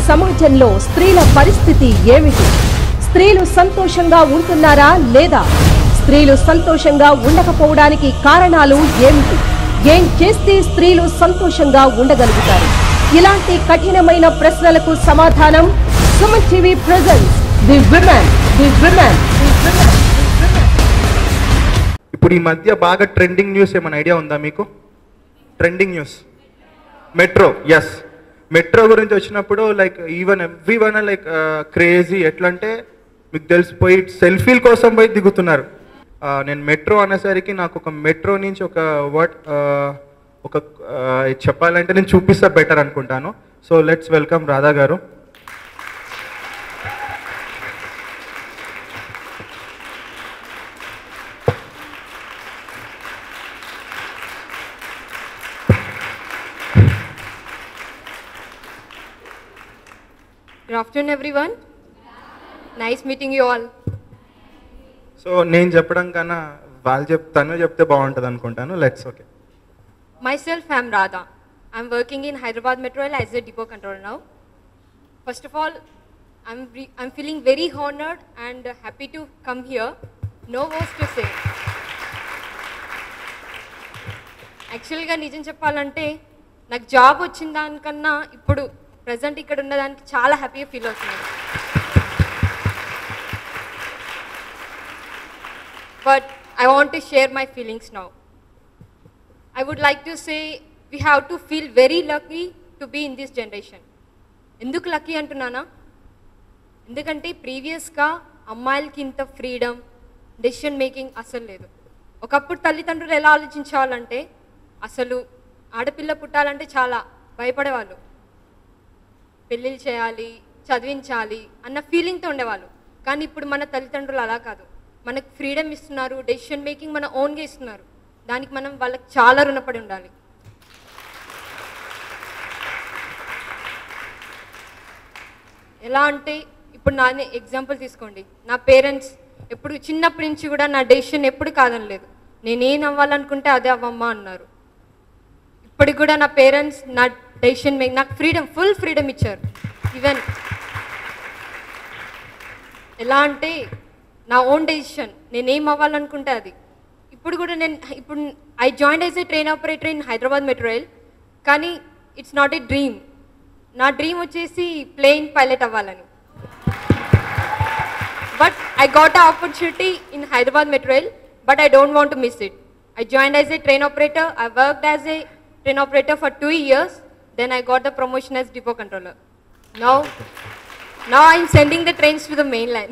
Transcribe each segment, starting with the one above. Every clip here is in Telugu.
సమాజంలో స్త్రీల పరిస్థితి ఏమిటి స్త్రీలు సంతోషంగా ఉంటున్నారా లేదా స్త్రీలు సంతోషంగా ఉండకపోవడానికి కారణాలు ఏమిటి ఏం చేస్తే స్త్రీలు సంతోషంగా ఉండగలుగుతారు ఇలాంటి కఠినమైన ప్రశ్నలకు సమాధానం Suman TV presents the women the women ఇప్పుడు ఈ మధ్య బాగా ట్రెండింగ్ న్యూస్ ఏమైనా ఐడియా ఉందా మీకు ట్రెండింగ్ న్యూస్ మెట్రో ఎస్ మెట్రో గురించి వచ్చినప్పుడు like even everyone like crazy ఎట్లా అంటే మీకు తెలిసిపోయి సెల్ఫీల కోసం పోయి దిగుతున్నారు ఆ, నేను మెట్రో అనేసరికి నాకు ఒక మెట్రో నుంచి ఒక వర్డ్ ఒక ఆ, చెప్పాలంటే నేను చూపిస్తా బెటర్ అనుకుంటాను సో లెట్స్ వెల్కమ్ రాధా గారు Good afternoon, everyone. Nice meeting you all. So నేను చెప్పడం కన్నా వాళ్ళు చెప్తాను చెప్తే బాగుంటుంది అనుకుంటాను let's okay Myself, I am Radha. I'm working in Hyderabad Metro Rail as a depot controller now. First of all, I'm, re- I'm feeling very honored and happy to come here. No words to say. యాక్చువల్గా నిజం చెప్పాలంటే నాకు జాబ్ వచ్చిన దానికన్నా ఇప్పుడు ప్రజెంట్ ఇక్కడ ఉన్నదానికి చాలా హ్యాపీగా ఫీల్ అవుతున్నాను but I want to share my feelings now. I would like to say we have to feel very lucky to be in this generation. ఎందుకు లక్కీ అంటున్నానా ఎందుకంటే ప్రీవియస్గా అమ్మాయిలకి ఇంత ఫ్రీడమ్ డెసిషన్ మేకింగ్ అసలు లేదు ఒకప్పుడు తల్లిదండ్రులు ఎలా ఆలోచించేవాళ్ళంటే అసలు ఆడపిల్ల పుట్టాలంటే చాలా భయపడేవాళ్ళు పెళ్ళిళ్ళు చేయాలి చదివించాలి అన్న ఫీలింగ్తో ఉండేవాళ్ళు కానీ ఇప్పుడు మన తల్లిదండ్రులు అలా కాదు మనకు ఫ్రీడమ్ ఇస్తున్నారు డెసిషన్ మేకింగ్ మన ఓన్గా ఇస్తున్నారు దానికి మనం వాళ్ళకి చాలా రుణపడి ఉండాలి ఎలా అంటే ఇప్పుడు నా ఎగ్జాంపుల్ తీసుకోండి నా పేరెంట్స్ ఎప్పుడు చిన్నప్పటి నుంచి కూడా నా డెసిషన్ ఎప్పుడు కాదనలేదు నేనేం అవ్వాలనుకుంటే అదే అవ్వమ్మా అన్నారు ఇప్పటికి కూడా నా పేరెంట్స్ నా డెసిషన్ మేక్ నాకు ఫ్రీడమ్ ఫుల్ ఫ్రీడమ్ ఇచ్చారు ఈవెన్ ఎలా అంటే నా ఓన్ డెసిషన్ నేనేం అవ్వాలనుకుంటే అది ఇప్పుడు కూడా నేను ఇప్పుడు I join as a train operator in Hyderabad metro rail కానీ ఇట్స్ నాట్ ఏ డ్రీమ్ నా డ్రీమ్ వచ్చేసి ప్లేన్ పైలట్ అవ్వాలని but I got a opportunity in Hyderabad metro rail but I don't want to miss it I join as a train operator I worked as a train operator for two years then I got the promotion as depot controller now now I'm sending the trains to the main line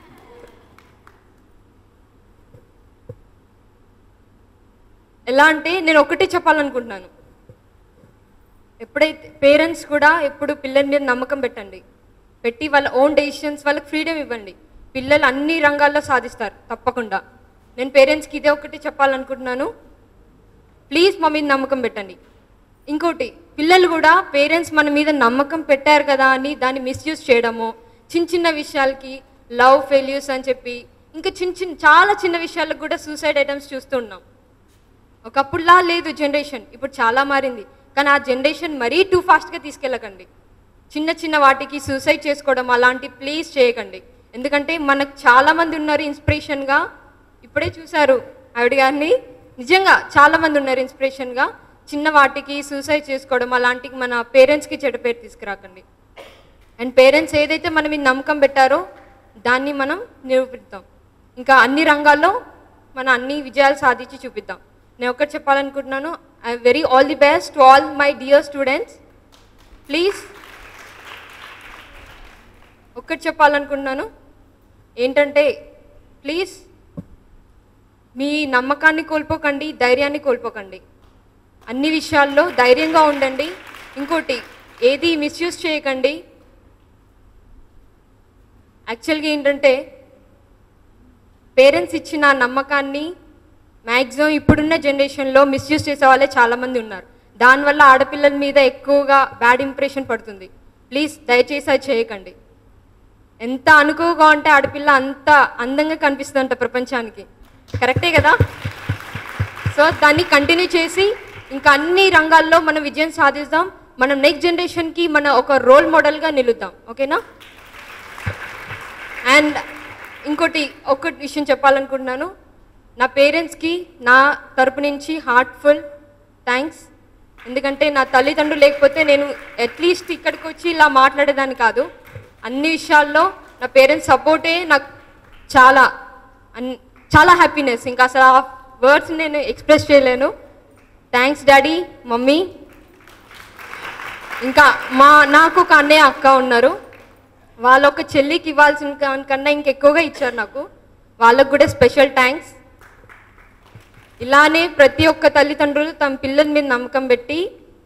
ఎలా అంటే నేను ఒకటే చెప్పాలనుకుంటున్నాను ఎప్పుడైతే పేరెంట్స్ కూడా ఎప్పుడు పిల్లల మీద నమ్మకం పెట్టండి పెట్టి వాళ్ళ ఓన్ డెసిషన్స్ వాళ్ళకి ఫ్రీడమ్ ఇవ్వండి పిల్లలు అన్ని రంగాల్లో సాధిస్తారు తప్పకుండా నేను పేరెంట్స్కి ఇదే ఒకటి చెప్పాలనుకుంటున్నాను ప్లీజ్ మా మీద నమ్మకం పెట్టండి ఇంకోటి పిల్లలు కూడా పేరెంట్స్ మన మీద నమ్మకం పెట్టారు కదా అని దాన్ని మిస్యూజ్ చేయడము చిన్న చిన్న విషయాలకి లవ్ ఫెయిల్యూర్స్ అని చెప్పి ఇంకా చిన్న చిన్న చాలా చిన్న విషయాలకు కూడా సూసైడ్ ఐటమ్స్ చూస్తూ ఉన్నాం ఒకప్పుడులా లేదు జనరేషన్ ఇప్పుడు చాలా మారింది కానీ ఆ జనరేషన్ మరీ టూ ఫాస్ట్గా తీసుకెళ్ళకండి చిన్న చిన్న వాటికి సూసైడ్ చేసుకోవడం అలాంటి ప్లీజ్ చేయకండి ఎందుకంటే మనకు చాలా మంది ఉన్నారు ఇన్స్పిరేషన్గా ఇప్పుడే చూశారు ఆవిడ గారిని నిజంగా చాలా మంది ఉన్నారు ఇన్స్పిరేషన్గా చిన్న వాటికి సూసైడ్ చేసుకోవడం అలాంటివి మన పేరెంట్స్కి చెడ్డ పేరు తీసుకురాకండి అండ్ పేరెంట్స్ ఏదైతే మన మీద నమ్మకం పెట్టారో దాన్ని మనం నిరూపిద్దాం ఇంకా అన్ని రంగాల్లో మన అన్ని విజయాలు సాధించి చూపిద్దాం నేను ఒకటి చెప్పాలనుకుంటున్నాను I very all the best to all my dear students please ఒక్కటి చెప్పాలనుకుంటున్నాను ఏంటంటే ప్లీజ్ మీ నమ్మకాన్ని కోల్పోకండి ధైర్యాన్ని కోల్పోకండి అన్ని విషయాల్లో ధైర్యంగా ఉండండి ఇంకోటి ఏది మిస్యూజ్ చేయకండి యాక్చువల్గా ఏంటంటే పేరెంట్స్ ఇచ్చిన నమ్మకాన్ని మ్యాక్సిమం ఇప్పుడున్న జనరేషన్లో మిస్యూజ్ చేసే వాళ్ళే చాలామంది ఉన్నారు దానివల్ల ఆడపిల్లల మీద ఎక్కువగా బ్యాడ్ ఇంప్రెషన్ పడుతుంది ప్లీజ్ దయచేసి అది చేయకండి ఎంత అనుకోగా ఉంటే ఆడపిల్ల అంత అందంగా కనిపిస్తుందంట ప్రపంచానికి కరెక్టే కదా సో దాన్ని కంటిన్యూ చేసి ఇంకా అన్ని రంగాల్లో మనం విజయం సాధిస్తాం మనం నెక్స్ట్ జనరేషన్కి మన ఒక రోల్ మోడల్గా నిలుద్దాం ఓకేనా అండ్ ఇంకోటి ఒక్కటి విషయం చెప్పాలనుకుంటున్నాను నా పేరెంట్స్కి నా తరపు నుంచి హార్ట్ఫుల్ థ్యాంక్స్ ఎందుకంటే నా తల్లిదండ్రులు లేకపోతే నేను అట్లీస్ట్ ఇక్కడికి వచ్చి ఇలా మాట్లాడేదాన్ని కాదు అన్ని విషయాల్లో నా పేరెంట్స్ సపోర్టే నాకు చాలా అన్ చాలా హ్యాపీనెస్ ఇంకా అసలు ఆ వర్డ్స్ నేను ఎక్స్ప్రెస్ చేయలేను థ్యాంక్స్ డాడీ మమ్మీ ఇంకా మా నాకు ఒక అన్నయ్య అక్క ఉన్నారు వాళ్ళ ఒక చెల్లికి ఇవ్వాల్సిన కా- కన్నా ఇంకెక్కువగా ఇచ్చారు నాకు వాళ్ళకు కూడా స్పెషల్ థ్యాంక్స్ ఇలానే ప్రతి ఒక్క తల్లిదండ్రులు తమ పిల్లల మీద నమ్మకం పెట్టి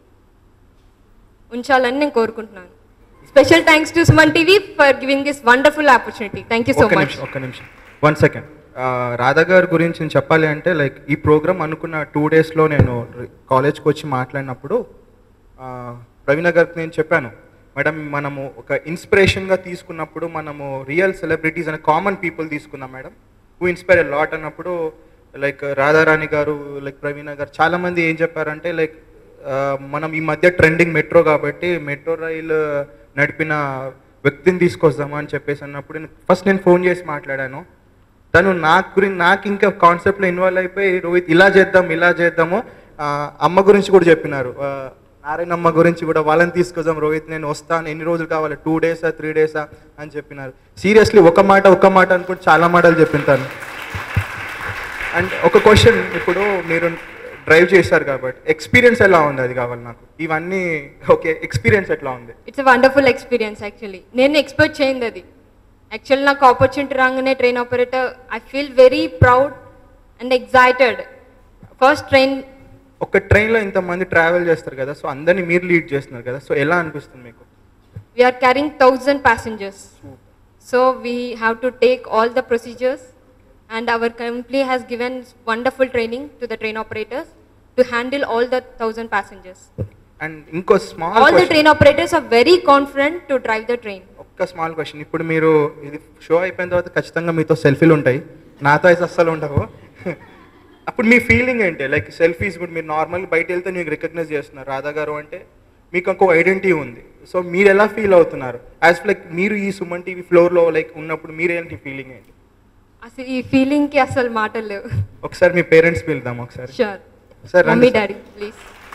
ఉంచాలని నేను కోరుకుంటున్నాను special thanks to Suman TV for giving this wonderful opportunity thank you so ఒక్క మచ్ నిమిషం ఒక్క నిమిషం వన్ సెకండ్ రాధా గారి గురించి నేను చెప్పాలి అంటే లైక్ ఈ ప్రోగ్రామ్ అనుకున్న టూ డేస్లో నేను కాలేజ్కి వచ్చి మాట్లాడినప్పుడు ఆ, ప్రవీణ గారికి నేను చెప్పాను మేడం మనము ఒక ఇన్స్పిరేషన్గా తీసుకున్నప్పుడు మనము రియల్ సెలబ్రిటీస్ అనే కామన్ పీపుల్ తీసుకున్నాం మేడం హూ ఇన్స్పైర్ లాట్ అన్నప్పుడు లైక్ రాధారాణి గారు లైక్ ప్రవీణ గారు చాలామంది ఏం చెప్పారంటే లైక్ మనం ఈ మధ్య ట్రెండింగ్ మెట్రో కాబట్టి మెట్రో రైలు నడిపిన వ్యక్తిని తీసుకొస్తామా అని చెప్పేసి అన్నప్పుడు ఫస్ట్ నేను ఫోన్ చేసి మాట్లాడాను తను నాకు గురించి నాకు ఇంకా కాన్సెప్ట్లో ఇన్వాల్వ్ అయిపోయి రోహిత్ ఇలా చేద్దాం ఇలా చేద్దాము ఆ, అమ్మ గురించి కూడా చెప్పినారు ఆ, నారాయణమ్మ గురించి కూడా వాళ్ళని తీసుకొద్దాం రోహిత్ నేను వస్తాను ఎన్ని రోజులు కావాలి టూ డేసా త్రీ డేసా అని చెప్పినారు సీరియస్లీ ఒక మాట ఒక మాట అనుకుంటే చాలా మాటలు చెప్పింటాను అండ్ ఒక క్వశ్చన్ ఇప్పుడు మీరు డ్రైవ్ చేశారు కాబట్టి ఎక్స్పీరియన్స్ ఎలా ఉంది అది కావాలి నాకు ఇవన్నీ ఓకే ఎక్స్పీరియన్స్ ఎట్లా ఉంది ఇట్స్ వండర్ఫుల్ ఎక్స్పీరియన్స్ యాక్చువల్లీ నేను ఎక్స్పెక్ట్ చేయింది అది యాక్చువల్ నాకు ఆపర్చునిటీ రాగానే train operator I feel very proud and excited first train ఒక ట్రైన్లో ఇంతమంది ట్రావెల్ చేస్తారు కదా సో అందరినీ మీరు లీడ్ చేస్తున్నారు కదా సో ఎలా అనిపిస్తుంది మీకు we're carrying thousand passengers so we have to take all the procedures and our company has given wonderful training to the train operators to handle all the thousand passengers and ఇంకో small all the train operators are very confident to drive the train ఒక్క స్మాల్ క్వశ్చన్ ఇప్పుడు మీరు ఇది షో అయిపోయిన తర్వాత ఖచ్చితంగా మీతో సెల్ఫీలు ఉంటాయి నాతో అయితే అస్సలు ఉండవు అప్పుడు మీ ఫీలింగ్ ఏంటి లైక్ సెల్ఫీస్ కూడా మీరు నార్మల్ బయట వెళ్తే మీకు రికగ్నైజ్ చేస్తున్నారు రాధా గారు అంటే మీకు ఇంకో ఐడెంటిటీ ఉంది సో మీరు ఎలా ఫీల్ అవుతున్నారు యాజ్ లైక్ మీరు ఈ సుమన్ టీవీ ఫ్లోర్లో లైక్ ఉన్నప్పుడు మీరు ఏంటి ఫీలింగ్ ఏంటి అసలు ఈ ఫీలింగ్కి అసలు మాటలు లేవు ఒకసారి మీ పేరెంట్స్ పిలుద్దాం ఒకసారి షూర్ సార్ రండి మమ్మీ సార్. డాడీ ప్లీజ్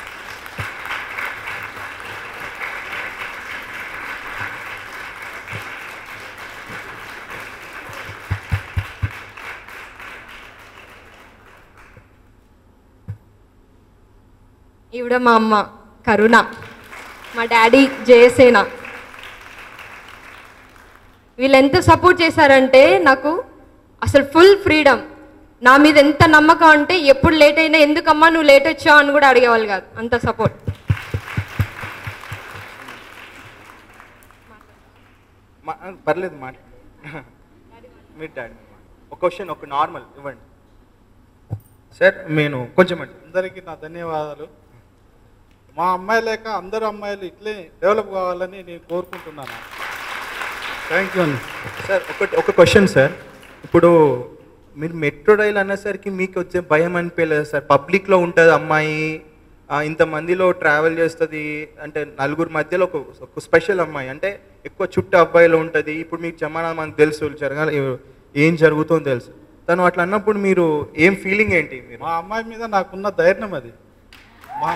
ఈవిడ మా అమ్మ కరుణ మా డాడీ జయసేన వీళ్ళు ఎంత సపోర్ట్ చేశారంటే నాకు అసలు ఫుల్ ఫ్రీడమ్ నా మీద ఎంత నమ్మకం అంటే ఎప్పుడు లేట్ అయినా ఎందుకమ్మా నువ్వు లేట్ వచ్చావు అని కూడా అడిగేవాళ్ళు కాదు అంత సపోర్ట్ మా- పర్లేదు మాట మీ డాడీ ఒక క్వశ్చన్ ఒక నార్మల్ ఇవ్వండి సార్ నేను కొంచెం అండి అందరికీ నా ధన్యవాదాలు మా అమ్మాయి లేక అందరు అమ్మాయిలు ఇట్లే డెవలప్ కావాలని నేను కోరుకుంటున్నాను థ్యాంక్ యూ అండి సార్ ఒకటి ఒక క్వశ్చన్ సార్ ఇప్పుడు మీరు మెట్రో రైల్ అనేసరికి మీకు వచ్చే భయం అనిపించలేదు సార్ పబ్లిక్లో ఉంటుంది అమ్మాయి ఆ, ఇంతమందిలో ట్రావెల్ చేస్తుంది అంటే నలుగురు మధ్యలో ఒక ఒక స్పెషల్ అమ్మాయి అంటే ఎక్కువ చుట్టూ అబ్బాయిలో ఉంటుంది ఇప్పుడు మీకు జమానా మనకు తెలుసు జరగాలి ఏం జరుగుతుందో తెలుసు తను అట్లా అన్నప్పుడు మీరు ఏం ఫీలింగ్ ఏంటి మీరు మా అమ్మాయి మీద నాకున్న ధైర్యం అది మా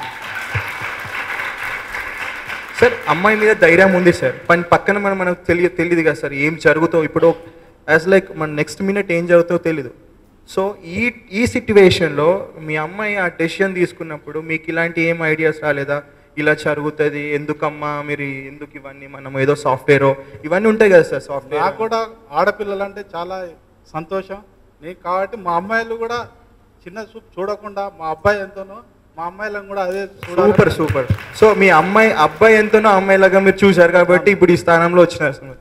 సార్ అమ్మాయి మీద ధైర్యం ఉంది సార్ పని పక్కన మనం మనకు తెలియ తెలియదు కదా సార్ ఏం జరుగుతో ఇప్పుడు యాజ్ లైక్ మన నెక్స్ట్ మినిట్ ఏం జరుగుతుందో తెలీదు సో ఈ ఈ సిట్యువేషన్లో మీ అమ్మాయి ఆ డెసిషన్ తీసుకున్నప్పుడు మీకు ఇలాంటి ఏం ఐడియాస్ రాలేదా ఇలా జరుగుతుంది ఎందుకమ్మా మీరు ఎందుకు ఇవన్నీ మనం ఏదో సాఫ్ట్వేరో ఇవన్నీ ఉంటాయి కదా సార్ సాఫ్ట్వేర్ నాకు కూడా ఆడపిల్లలు అంటే చాలా సంతోషం నేను కాబట్టి మా అమ్మాయిలు కూడా చిన్న చూపు చూడకుండా మా అబ్బాయి ఎంతనో మా అమ్మాయిలను కూడా అదే చూడాలని- సూపర్ సూపర్ సో మీ అమ్మాయి అబ్బాయి ఎంతనో అమ్మాయిలాగా మీరు చూశారు కాబట్టి ఇప్పుడు ఈ స్థానంలో వచ్చినారు sir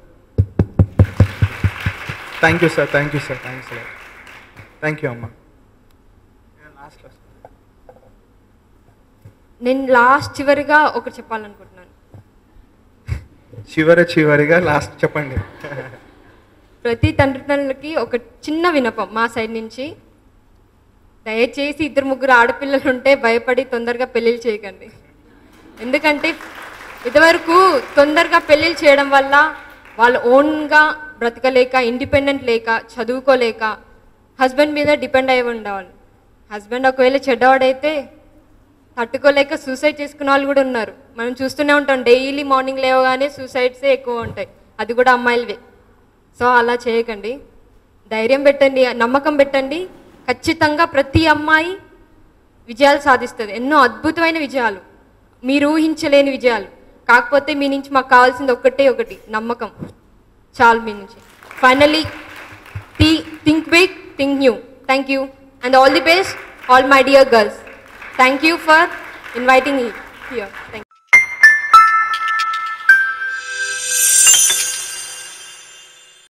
thank you sir thank you sir thank you sir thank you అమ్మా నేను లాస్ట్ చివరిగా ఒకటి చెప్పాలనుకుంటున్నాను చివరి చివరిగా లాస్ట్ చెప్పండి ప్రతి తండ్రిదండ్రులకి ఒక చిన్న వినపం మా సైడ్ నుంచి దయచేసి ఇద్దరు ముగ్గురు ఆడపిల్లలు ఉంటే భయపడి తొందరగా పెళ్ళిళ్ళు చేయకండి ఎందుకంటే ఇదివరకు తొందరగా పెళ్ళిళ్ళు చేయడం వల్ల వాళ్ళు ఓన్గా బ్రతకలేక ఇండిపెండెంట్ లేక చదువుకోలేక హస్బెండ్ మీద డిపెండ్ అయి ఉండేవాళ్ళు హస్బెండ్ ఒకవేళ చెడ్డవాడైతే తట్టుకోలేక సూసైడ్ చేసుకున్న వాళ్ళు కూడా ఉన్నారు మనం చూస్తూనే ఉంటాం డైలీ మార్నింగ్ లేవగానే సూసైడ్సే ఎక్కువ ఉంటాయి అది కూడా అమ్మాయిలవే సో అలా చేయకండి ధైర్యం పెట్టండి నమ్మకం పెట్టండి ఖచ్చితంగా ప్రతి అమ్మాయి విజయాలు సాధిస్తుంది ఎన్నో అద్భుతమైన విజయాలు మీరు ఊహించలేని విజయాలు కాకపోతే మీ నుంచి మాకు కావాల్సింది ఒకటే ఒకటి నమ్మకం చాలు మీ నుంచి finally T think big think new thank you and all the best all my dear girls thank you for inviting here thank